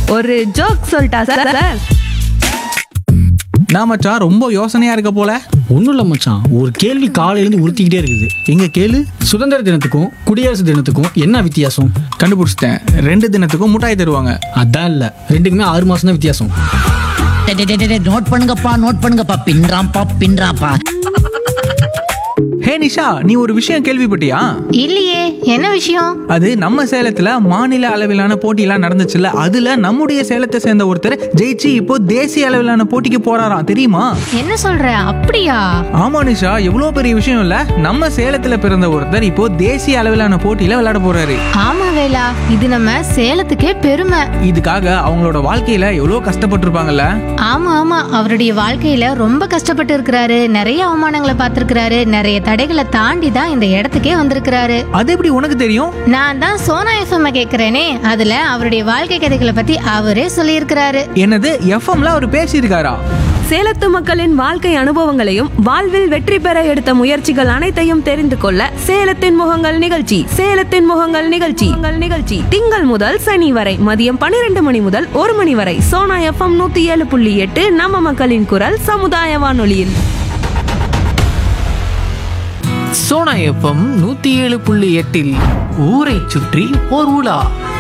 ஒரு ஜோக் சொல்லிட்டா sir sir நான் மச்சான் ரொம்ப யோசனையா இருக்க போல ஒன்றும் இல்லை மச்சான் ஒரு கேள்வி காலையிலேருந்து உறுத்திக்கிட்டே இருக்குது எங்க கேளு சுதந்திர தினத்துக்கும் குடியரசு தினத்துக்கும் என்ன வித்தியாசம் கண்டுபிடிச்சிட்டேன் ரெண்டு தினத்துக்கும் முட்டாய் தருவாங்க அதான் இல்லை ரெண்டுக்குமே ஆறு மாதம் தான் வித்தியாசம் டே, டே, டே, டே, நோட் பண்ணுங்கப்பா நோட் பண்ணுங்கப்பா பின்றாம்பா பின்றாம்பா ஹே நிஷா நீ ஒரு விஷயம் கேள்விப்பட்டியா இல்லையே என்ன விஷயம் அது நம்ம சேலத்துல மாநில அளவிலான போட்டியெல்லாம் நடந்துச்சுல்ல அதுல நம்முடைய சேலத்தை சேர்ந்த ஒருத்தர் ஜெயிச்சு இப்போ தேசிய அளவிலான போட்டிக்கு போறாராம் தெரியுமா என்ன சொல்ற அப்படியா ஆமா நிஷா எவ்வளவு பெரிய விஷயம் இல்ல நம்ம சேலத்துல பிறந்த ஒருத்தர் இப்போ தேசிய அளவிலான போட்டியில விளையாட போறாரு ஆமா வேலா இது நம்ம சேலத்துக்கே பெருமை இதுக்காக அவங்களோட வாழ்க்கையில எவ்வளவு கஷ்டப்பட்டிருப்பாங்கல்ல ஆமா ஆமா அவருடைய வாழ்க்கையில ரொம்ப கஷ்டப்பட்டு இருக்கிறாரு நிறைய அவமானங்களை பார்த்திருக்கிறாரு நிறைய தடைகளை தாண்டி தான் இந்த இடத்துக்கே வந்திருக்கிறாரு அது எப்படி உனக்கு தெரியும் நான் தான் சோனா எஃப்எம் கேக்குறேனே அதுல அவருடைய வாழ்க்கை கதைகளை பத்தி அவரே சொல்லியிருக்கிறாரு என்னது எஃப்எம்ல அவர் பேசியிருக்காரா சேலத்து மக்களின் வாழ்க்கை அனுபவங்களையும் வாழ்வில் வெற்றி பெற எடுத்த முயற்சிகள் அனைத்தையும் தெரிந்து கொள்ள சேலத்தின் முகங்கள் நிகழ்ச்சி சேலத்தின் முகங்கள் நிகழ்ச்சி உங்கள் நிகழ்ச்சி திங்கள் முதல் சனி வரை மதியம் பன்னிரண்டு மணி முதல் ஒரு மணி வரை சோனா எஃப்எம் நூத்தி ஏழு புள்ளி எட்டு நம்ம மக்களின் குரல் சமுதாய வானொலியில் சோனா எஃப்எம் நூத்தி ஏழு புள்ளி எட்டில் ஊரை சுற்றி ஓர் உலா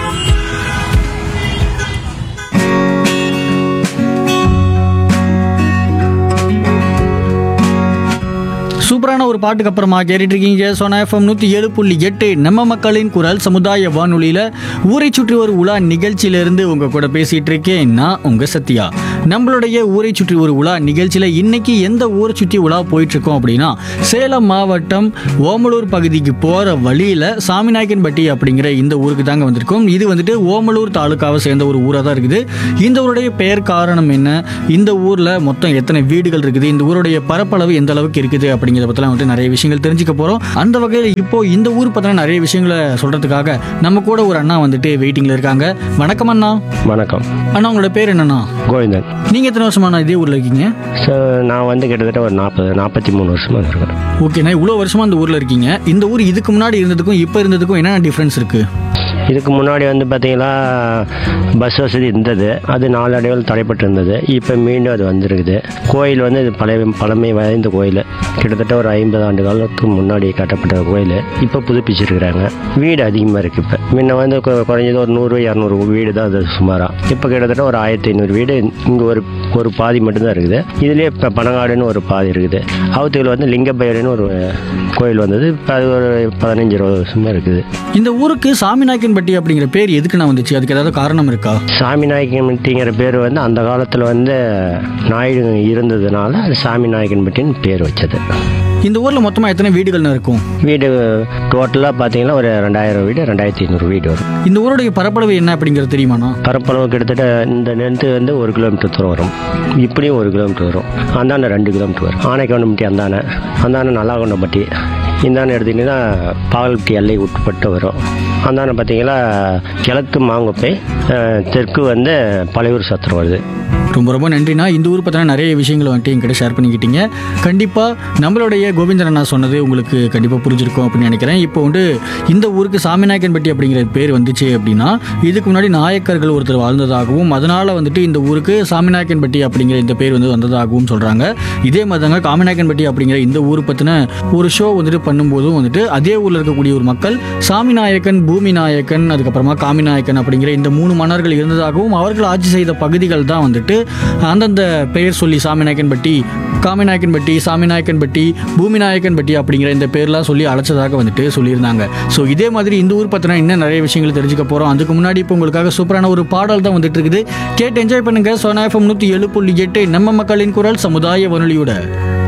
சூப்பரான ஒரு பாட்டுக்கு அப்புறமா கேட்டுட்டு இருக்கீங்க சோனா எஃப்எம் நூற்றி ஏழு புள்ளி எட்டு நம்ம மக்களின் குரல் சமுதாய வானொலியில் ஊரை சுற்றி ஒரு உலா நிகழ்ச்சியிலிருந்து உங்கள் கூட பேசிகிட்டு இருக்கேன் நான் உங்கள் சத்யா நம்மளுடைய ஊரை சுற்றி ஒரு உலா நிகழ்ச்சியில் இன்னைக்கு எந்த ஊரை சுற்றி உலா போயிட்டுருக்கோம் அப்படின்னா சேலம் மாவட்டம் ஓமலூர் பகுதிக்கு போகிற வழியில் சாமிநாயக்கன்பட்டி அப்படிங்கிற இந்த ஊருக்கு தாங்க வந்திருக்கோம் இது வந்துட்டு ஓமலூர் தாலுக்காவை சேர்ந்த ஒரு ஊராக தான் இருக்குது இந்த ஊருடைய பெயர் காரணம் என்ன இந்த ஊரில் மொத்தம் எத்தனை வீடுகள் இருக்குது இந்த ஊருடைய பரப்பளவு எந்த அளவுக்கு இருக்குது அப்படிங்கிறத பற்றிலாம் வந்துட்டு நிறைய விஷயங்கள் தெரிஞ்சுக்க போகிறோம் அந்த வகையில் இப்போ இந்த ஊர் பற்றின நிறைய விஷயங்களை சொல்கிறதுக்காக நம்ம கூட ஒரு அண்ணா வந்துட்டு வெயிட்டிங்கில் இருக்காங்க வணக்கம் அண்ணா வணக்கம் அண்ணா உங்களோட பேர் என்னண்ணா கோவிந்தன் நீங்கள் எத்தனை வருஷமா அண்ணா இதே ஊரில் இருக்கீங்க ஸோ நான் வந்து கிட்டத்தட்ட ஒரு நாற்பது நாற்பத்தி மூணு வருஷமாக இருக்கிறேன் ஓகேண்ணா இவ்வளோ வருஷமா இந்த ஊரில் இருக்கீங்க இந்த ஊர் இதுக்கு முன்னாடி இருந்ததுக்கும் இப்போ இருந்ததுக்கும் என்னென்ன டிஃப்ரென்ஸ் இருக்குது இதுக்கு முன்னாடி வந்து பார்த்தீங்கன்னா பஸ் வசதி இருந்தது அது நாளடைவில் தடைப்பட்டு இருந்தது இப்போ மீண்டும் அது வந்திருக்குது கோயில் வந்து இது பழைய பழமை வாய்ந்த கோயில் கிட்டத்தட்ட ஒரு ஐம்பது ஆண்டு காலத்துக்கு முன்னாடி கட்டப்பட்ட கோயில் இப்போ புதுப்பிச்சிருக்கிறாங்க வீடு அதிகமாக இருக்குது இப்போ முன்ன வந்து கொ- குறைஞ்சது ஒரு நூறு இரநூறு வீடு தான் அது சுமாராக இப்போ கிட்டத்தட்ட ஒரு ஆயிரத்தி ஐநூறு வீடு இங்கே ஒரு ஒரு பாதி மட்டும்தான் இருக்குது இதுலேயே இப்போ பனங்காடுன்னு ஒரு பாதி இருக்குது அவத்துக்கு வந்து லிங்கப்பயர்னு ஒரு கோயில் வந்தது இப்போ அது ஒரு பதினஞ்சு இருபது வருஷமாக இருக்குது இந்த ஊருக்கு சாமிநாயக்கன்பட்டி அப்படிங்கிற பேர் எதுக்குண்ணா வந்துச்சு அதுக்கு ஏதாவது காரணம் இருக்கா சாமி நாயக்கன்பட்டிங்கிற பேர் வந்து அந்த காலத்தில் வந்து நாயுடு இருந்ததுனால அது சாமி நாயக்கன்பட்டின்னு பேர் வச்சது இந்த ஊரில் மொத்தமாக எத்தனை வீடுகள்னு இருக்கும் வீடு டோட்டலாக பார்த்தீங்கன்னா ஒரு ரெண்டாயிரம் வீடு ரெண்டாயிரத்தி ஐநூறு வீடு வரும் இந்த ஊருடைய பரப்பளவு என்ன அப்படிங்கிறது தெரியுமாண்ணா பரப்பளவு கிட்டத்தட்ட இந்த நெருத்து வந்து ஒரு கிலோமீட்டர் தூரம் வரும் இப்படியும் ஒரு கிலோமீட்டர் வரும் அந்தாண்ட ரெண்டு கிலோமீட்டர் வரும் ஆனைக்கவுண்டம்பட்டி அந்தானே அந்தானே நல்லாகொண்டம்பட்டி இந்தாண்ட எடுத்திங்கன்னா பாகல்பட்டி எல்லை உட்பட்டு வரும் அந்தாண்ட பார்த்தீங்கன்னா கிழக்கு மாங்குப்பை அஹ், தெற்கு வந்து பழையூர் சத்திரம் வருது ரொம்ப ரொம்ப நன்றிண்ணா இந்த ஊர் பற்றின நிறைய விஷயங்களை வந்துட்டு என்கிட்ட ஷேர் பண்ணிக்கிட்டீங்க கண்டிப்பாக நம்மளுடைய கோவிந்தன் அண்ணா சொன்னது உங்களுக்கு கண்டிப்பாக புரிஞ்சிருக்கும் அப்படின்னு நினைக்கிறேன் இப்போ வந்து இந்த ஊருக்கு சாமிநாயக்கன்பட்டி அப்படிங்கிற பேர் வந்துச்சு அப்படின்னா இதுக்கு முன்னாடி நாயக்கர்கள் ஒருத்தர் வாழ்ந்ததாகவும் அதனால் வந்துட்டு இந்த ஊருக்கு சாமிநாயக்கன்பட்டி அப்படிங்கிற இந்த பேர் வந்து வந்ததாகவும் சொல்கிறாங்க இதே மாதிரி தாங்க காமிநாயக்கன்பட்டி அப்படிங்கிற இந்த ஊர் பற்றின ஒரு ஷோ வந்துட்டு பண்ணும்போதும் வந்துட்டு அதே ஊரில் இருக்கக்கூடிய ஒரு மக்கள் சாமிநாயக்கன் பூமி நாயக்கன் அதுக்கப்புறமா காமிநாயக்கன் அப்படிங்கிற இந்த மூணு மன்னர்கள் இருந்ததாகவும் அவர்கள் ஆட்சி செய்த பகுதிகள் தான் வந்துட்டு அந்தந்த பெயர் சொல்லி சாமிநாயக்கன்பட்டி காமிநாயக்கன்பட்டி சாமிநாயக்கன்பட்டி பூமிநாயக்கன்பட்டி அப்படிங்கிற இந்த பேர்லாம் சொல்லி அழைச்சதாக வந்துட்டு சொல்லியிருந்தாங்க ஸோ இதே மாதிரி இந்த ஊர் பற்றின இன்னும் நிறைய விஷயங்கள் தெரிஞ்சுக்க போகிறோம் அதுக்கு முன்னாடி இப்போ உங்களுக்காக சூப்பரான ஒரு பாடல் தான் வந்துட்டு இருக்குது கேட்டு என்ஜாய் பண்ணுங்க சோனா எஃப்எம் நூற்றி ஏழு புள்ளி எட்டு நம்ம மக்களின் குரல் சமுதாய வானொலியோட